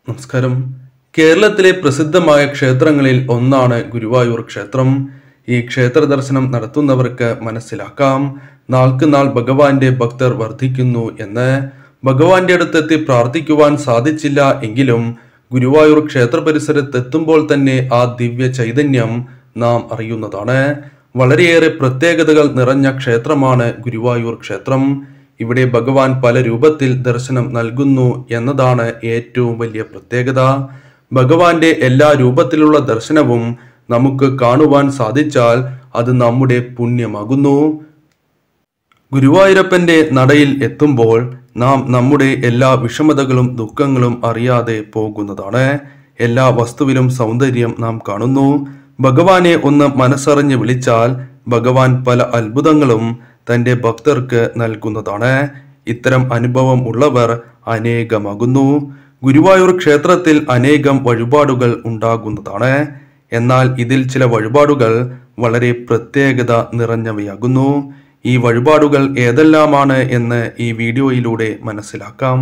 നമസ്കാരം കേരളത്തിലെ പ്രസിദ്ധമായ ക്ഷേത്രങ്ങളിൽ ഒന്നാണ് ഗുരുവായൂർ ക്ഷേത്രം ഈ ക്ഷേത്ര ദർശനം നടത്തുന്നവർക്ക് മനസ്സിലാക്കാം നാൾക്ക് നാൾ ഭഗവാന്റെ ഭക്തർ വർദ്ധിക്കുന്നു എന്ന് ഭഗവാന്റെ അടുത്തെത്തി പ്രാർത്ഥിക്കുവാൻ സാധിച്ചില്ല എങ്കിലും ഗുരുവായൂർ ക്ഷേത്ര പരിസരത്ത് എത്തുമ്പോൾ തന്നെ ആ ദിവ്യ ചൈതന്യം നാം അറിയുന്നതാണ് വളരെയേറെ പ്രത്യേകതകൾ നിറഞ്ഞ ക്ഷേത്രമാണ് ഗുരുവായൂർ ക്ഷേത്രം ഇവിടെ ഭഗവാൻ പല രൂപത്തിൽ ദർശനം നൽകുന്നു എന്നതാണ് ഏറ്റവും വലിയ പ്രത്യേകത ഭഗവാന്റെ എല്ലാ രൂപത്തിലുള്ള ദർശനവും നമുക്ക് കാണുവാൻ സാധിച്ചാൽ അത് നമ്മുടെ പുണ്യമാകുന്നു ഗുരുവായൂരപ്പന്റെ നടയിൽ എത്തുമ്പോൾ നാം നമ്മുടെ എല്ലാ വിഷമതകളും ദുഃഖങ്ങളും അറിയാതെ പോകുന്നതാണ് എല്ലാ വസ്തുവിലും സൗന്ദര്യം നാം കാണുന്നു ഭഗവാനെ ഒന്ന് മനസ്സറിഞ്ഞ് വിളിച്ചാൽ ഭഗവാൻ പല അത്ഭുതങ്ങളും തന്റെ ഭക്തർക്ക് നൽകുന്നതാണ് ഇത്തരം അനുഭവം ഉള്ളവർ അനേകമാകുന്നു ഗുരുവായൂർ ക്ഷേത്രത്തിൽ അനേകം വഴിപാടുകൾ ഉണ്ടാകുന്നതാണ് എന്നാൽ ഇതിൽ ചില വഴിപാടുകൾ വളരെ പ്രത്യേകത നിറഞ്ഞവയാകുന്നു ഈ വഴിപാടുകൾ ഏതെല്ലാമാണ് എന്ന് ഈ വീഡിയോയിലൂടെ മനസ്സിലാക്കാം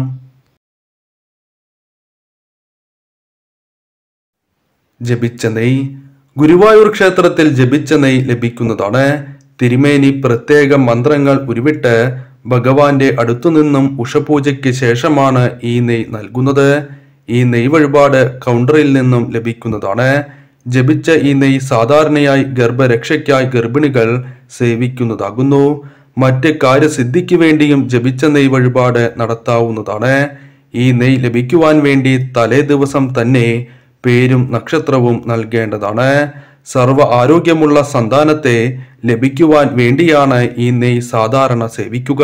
ജപിച്ച നെയ് ഗുരുവായൂർ ക്ഷേത്രത്തിൽ ജപിച്ച നെയ് ലഭിക്കുന്നതാണ് തിരുമേനി പ്രത്യേക മന്ത്രങ്ങൾ ഉരുവിട്ട് ഭഗവാന്റെ അടുത്തുനിന്നും ഉഷപൂജയ്ക്ക് ശേഷമാണ് ഈ നെയ് നൽകുന്നത് ഈ നെയ് വഴിപാട് കൗണ്ടറിൽ നിന്നും ലഭിക്കുന്നതാണ് ജപിച്ച ഈ നെയ് സാധാരണയായി ഗർഭരക്ഷയ്ക്കായി ഗർഭിണികൾ സേവിക്കുന്നതാകുന്നു മറ്റ് കാര്യസിദ്ധിക്ക് വേണ്ടിയും ജപിച്ച നെയ് വഴിപാട് നടത്താവുന്നതാണ് ഈ നെയ് ലഭിക്കുവാൻ വേണ്ടി തലേ ദിവസം തന്നെ പേരും നക്ഷത്രവും നൽകേണ്ടതാണ് സർവ ആരോഗ്യമുള്ള സന്താനത്തെ ലഭിക്കുവാൻ വേണ്ടിയാണ് ഈ നെയ് സാധാരണ സേവിക്കുക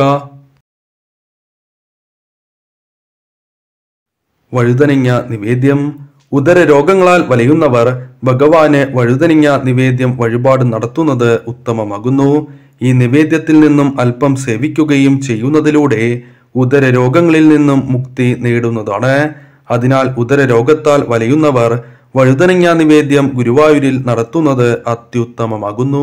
വഴുതനങ്ങ നിവേദ്യം ഉദര രോഗങ്ങളാൽ വലയുന്നവർ ഭഗവാന് വഴുതനങ്ങ നിവേദ്യം വഴിപാട് നടത്തുന്നത് ഉത്തമമാകുന്നു ഈ നിവേദ്യത്തിൽ നിന്നും അല്പം സേവിക്കുകയും ചെയ്യുന്നതിലൂടെ ഉദര രോഗങ്ങളിൽ നിന്നും മുക്തി നേടുന്നതാണ് അതിനാൽ ഉദര രോഗത്താൽ വലയുന്നവർ വഴുതനങ്ങ നിവേദ്യം ഗുരുവായൂരിൽ നടത്തുന്നത് അത്യുത്തമമാകുന്നു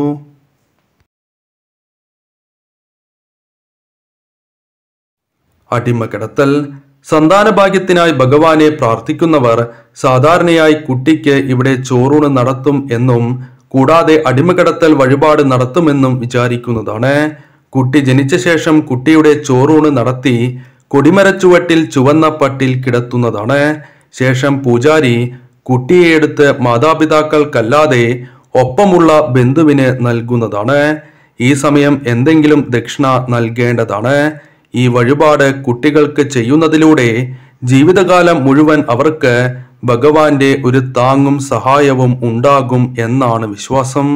അടിമകിടത്തൽ സന്താനഭാഗ്യത്തിനായി ഭഗവാനെ പ്രാർത്ഥിക്കുന്നവർ സാധാരണയായി കുട്ടിക്ക് ഇവിടെ ചോറൂണ് നടത്തും എന്നും കൂടാതെ അടിമകിടത്തൽ വഴിപാട് നടത്തുമെന്നും വിചാരിക്കുന്നതാണ് കുട്ടി ജനിച്ച ശേഷം കുട്ടിയുടെ ചോറൂണ് നടത്തി കൊടിമരച്ചുവട്ടിൽ ചുവന്ന പട്ടിൽ കിടത്തുന്നതാണ് ശേഷം പൂജാരി കുട്ടിയെ എടുത്ത് മാതാപിതാക്കൾക്കല്ലാതെ ഒപ്പമുള്ള ബന്ധുവിന് നൽകുന്നതാണ് ഈ സമയം എന്തെങ്കിലും ദക്ഷിണ നൽകേണ്ടതാണ് ഈ വഴിപാട് കുട്ടികൾക്ക് ചെയ്യുന്നതിലൂടെ ജീവിതകാലം മുഴുവൻ അവർക്ക് ഭഗവാന്റെ ഒരു താങ്ങും സഹായവും ഉണ്ടാകും എന്നാണ് വിശ്വാസം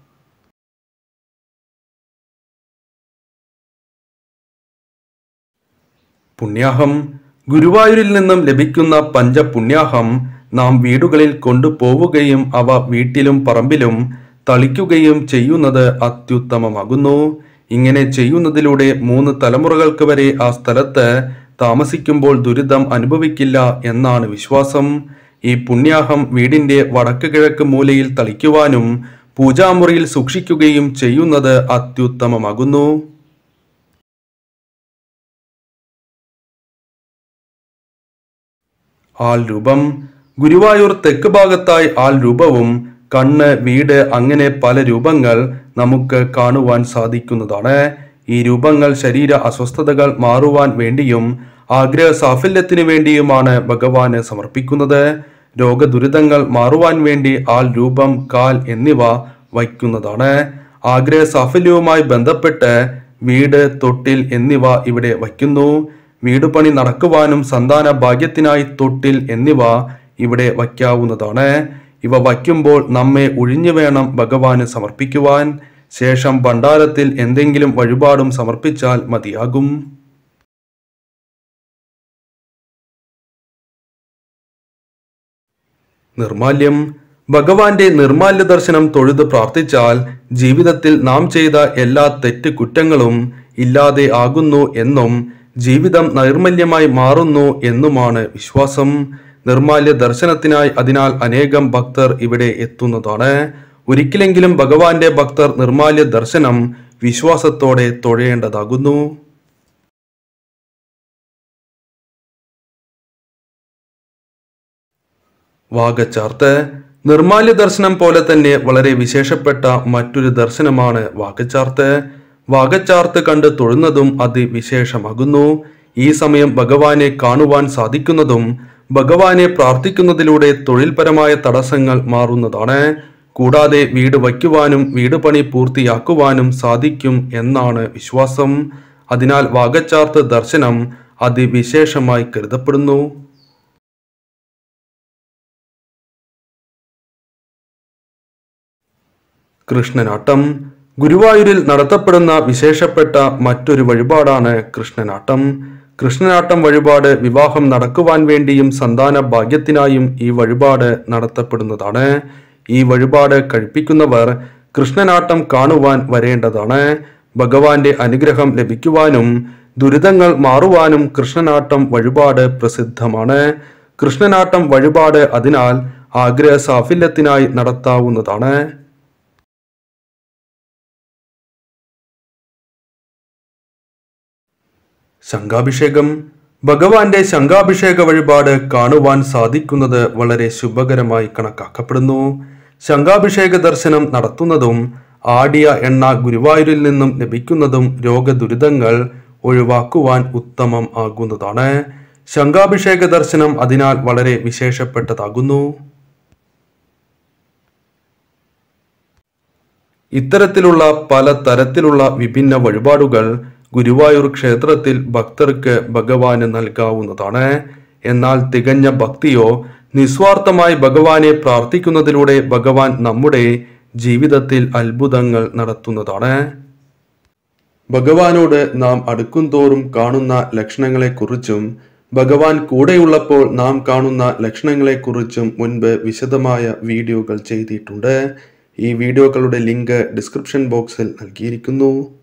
പുണ്യാഹം ഗുരുവായൂരിൽ നിന്നും ലഭിക്കുന്ന പഞ്ചപുണ്യാഹം നാം വീടുകളിൽ കൊണ്ടുപോവുകയും അവ വീട്ടിലും പറമ്പിലും തളിക്കുകയും ചെയ്യുന്നത് അത്യുത്തമമാകുന്നു ഇങ്ങനെ ചെയ്യുന്നതിലൂടെ മൂന്ന് തലമുറകൾക്ക് വരെ ആ സ്ഥലത്ത് താമസിക്കുമ്പോൾ ദുരിതം അനുഭവിക്കില്ല എന്നാണ് വിശ്വാസം ഈ പുണ്യാഹം വീടിന്റെ വടക്ക് കിഴക്ക് മൂലയിൽ തളിക്കുവാനും പൂജാമുറിയിൽ സൂക്ഷിക്കുകയും ചെയ്യുന്നത് അത്യുത്തമമാകുന്നു ആൾ രൂപം ഗുരുവായൂർ തെക്ക് ഭാഗത്തായി ആൾ രൂപവും കണ്ണ് വീട് അങ്ങനെ പല രൂപങ്ങൾ നമുക്ക് കാണുവാൻ സാധിക്കുന്നതാണ് ഈ രൂപങ്ങൾ ശരീര അസ്വസ്ഥതകൾ മാറുവാൻ വേണ്ടിയും ആഗ്രഹ സാഫല്യത്തിന് വേണ്ടിയുമാണ് ഭഗവാന് സമർപ്പിക്കുന്നത് രോഗദുരിതങ്ങൾ മാറുവാൻ വേണ്ടി ആൾ രൂപം കാൽ എന്നിവ വയ്ക്കുന്നതാണ് ആഗ്രഹ സാഫല്യവുമായി ബന്ധപ്പെട്ട് വീട് തൊട്ടിൽ എന്നിവ ഇവിടെ വയ്ക്കുന്നു വീട് പണി നടക്കുവാനും സന്താന ഭാഗ്യത്തിനായി തൊട്ടിൽ എന്നിവ ഇവിടെ വയ്ക്കാവുന്നതാണ് ഇവ വയ്ക്കുമ്പോൾ നമ്മെ ഒഴിഞ്ഞു വേണം ഭഗവാന് സമർപ്പിക്കുവാൻ ശേഷം ഭണ്ഡാരത്തിൽ എന്തെങ്കിലും വഴിപാടും സമർപ്പിച്ചാൽ മതിയാകും നിർമാല്യം ഭഗവാന്റെ നിർമാല്യ ദർശനം തൊഴുത് പ്രാർത്ഥിച്ചാൽ ജീവിതത്തിൽ നാം ചെയ്ത എല്ലാ തെറ്റ് കുറ്റങ്ങളും ഇല്ലാതെ ആകുന്നു എന്നും ജീവിതം നൈർമല്യമായി മാറുന്നു എന്നുമാണ് വിശ്വാസം നിർമാല്യ ദർശനത്തിനായി അതിനാൽ അനേകം ഭക്തർ ഇവിടെ എത്തുന്നതാണ് ഒരിക്കലെങ്കിലും ഭഗവാന്റെ ഭക്തർ നിർമാല്യ ദർശനം വിശ്വാസത്തോടെ തൊഴേണ്ടതാകുന്നു വാഗച്ചാർത്ത് നിർമാല്യ ദർശനം പോലെ തന്നെ വളരെ വിശേഷപ്പെട്ട മറ്റൊരു ദർശനമാണ് വാഗച്ചാർത്ത് വാഗച്ചാർത്ത് കണ്ട് തൊഴുന്നതും അതിവിശേഷമാകുന്നു ഈ സമയം ഭഗവാനെ കാണുവാൻ സാധിക്കുന്നതും ഭഗവാനെ പ്രാർത്ഥിക്കുന്നതിലൂടെ തൊഴിൽപരമായ തടസ്സങ്ങൾ മാറുന്നതാണ് കൂടാതെ വീട് വയ്ക്കുവാനും വീട് പണി പൂർത്തിയാക്കുവാനും സാധിക്കും എന്നാണ് വിശ്വാസം അതിനാൽ വാഗച്ചാർത്ത് ദർശനം അതിവിശേഷമായി കരുതപ്പെടുന്നു കൃഷ്ണനാട്ടം ഗുരുവായൂരിൽ നടത്തപ്പെടുന്ന വിശേഷപ്പെട്ട മറ്റൊരു വഴിപാടാണ് കൃഷ്ണനാട്ടം കൃഷ്ണനാട്ടം വഴിപാട് വിവാഹം നടക്കുവാൻ വേണ്ടിയും സന്താന ഭാഗ്യത്തിനായും ഈ വഴിപാട് നടത്തപ്പെടുന്നതാണ് ഈ വഴിപാട് കഴിപ്പിക്കുന്നവർ കൃഷ്ണനാട്ടം കാണുവാൻ വരേണ്ടതാണ് ഭഗവാന്റെ അനുഗ്രഹം ലഭിക്കുവാനും ദുരിതങ്ങൾ മാറുവാനും കൃഷ്ണനാട്ടം വഴിപാട് പ്രസിദ്ധമാണ് കൃഷ്ണനാട്ടം വഴിപാട് അതിനാൽ ആഗ്രഹ സാഫല്യത്തിനായി നടത്താവുന്നതാണ് ശംഖാഭിഷേകം ഭഗവാന്റെ ശംഖാഭിഷേക വഴിപാട് കാണുവാൻ സാധിക്കുന്നത് വളരെ ശുഭകരമായി കണക്കാക്കപ്പെടുന്നു ശംഖാഭിഷേക ദർശനം നടത്തുന്നതും ആടിയ എണ്ണ ഗുരുവായൂരിൽ നിന്നും ലഭിക്കുന്നതും രോഗദുരിതങ്ങൾ ഒഴിവാക്കുവാൻ ഉത്തമം ആകുന്നതാണ് ശംഖാഭിഷേക ദർശനം അതിനാൽ വളരെ വിശേഷപ്പെട്ടതാകുന്നു ഇത്തരത്തിലുള്ള പല തരത്തിലുള്ള വിഭിന്ന വഴിപാടുകൾ ഗുരുവായൂർ ക്ഷേത്രത്തിൽ ഭക്തർക്ക് ഭഗവാന് നൽകാവുന്നതാണ് എന്നാൽ തികഞ്ഞ ഭക്തിയോ നിസ്വാർത്ഥമായി ഭഗവാനെ പ്രാർത്ഥിക്കുന്നതിലൂടെ ഭഗവാൻ നമ്മുടെ ജീവിതത്തിൽ അത്ഭുതങ്ങൾ നടത്തുന്നതാണ് ഭഗവാനോട് നാം അടുക്കുംതോറും കാണുന്ന ലക്ഷണങ്ങളെക്കുറിച്ചും ഭഗവാൻ കൂടെയുള്ളപ്പോൾ നാം കാണുന്ന ലക്ഷണങ്ങളെക്കുറിച്ചും മുൻപ് വിശദമായ വീഡിയോകൾ ചെയ്തിട്ടുണ്ട് ഈ വീഡിയോകളുടെ ലിങ്ക് ഡിസ്ക്രിപ്ഷൻ ബോക്സിൽ നൽകിയിരിക്കുന്നു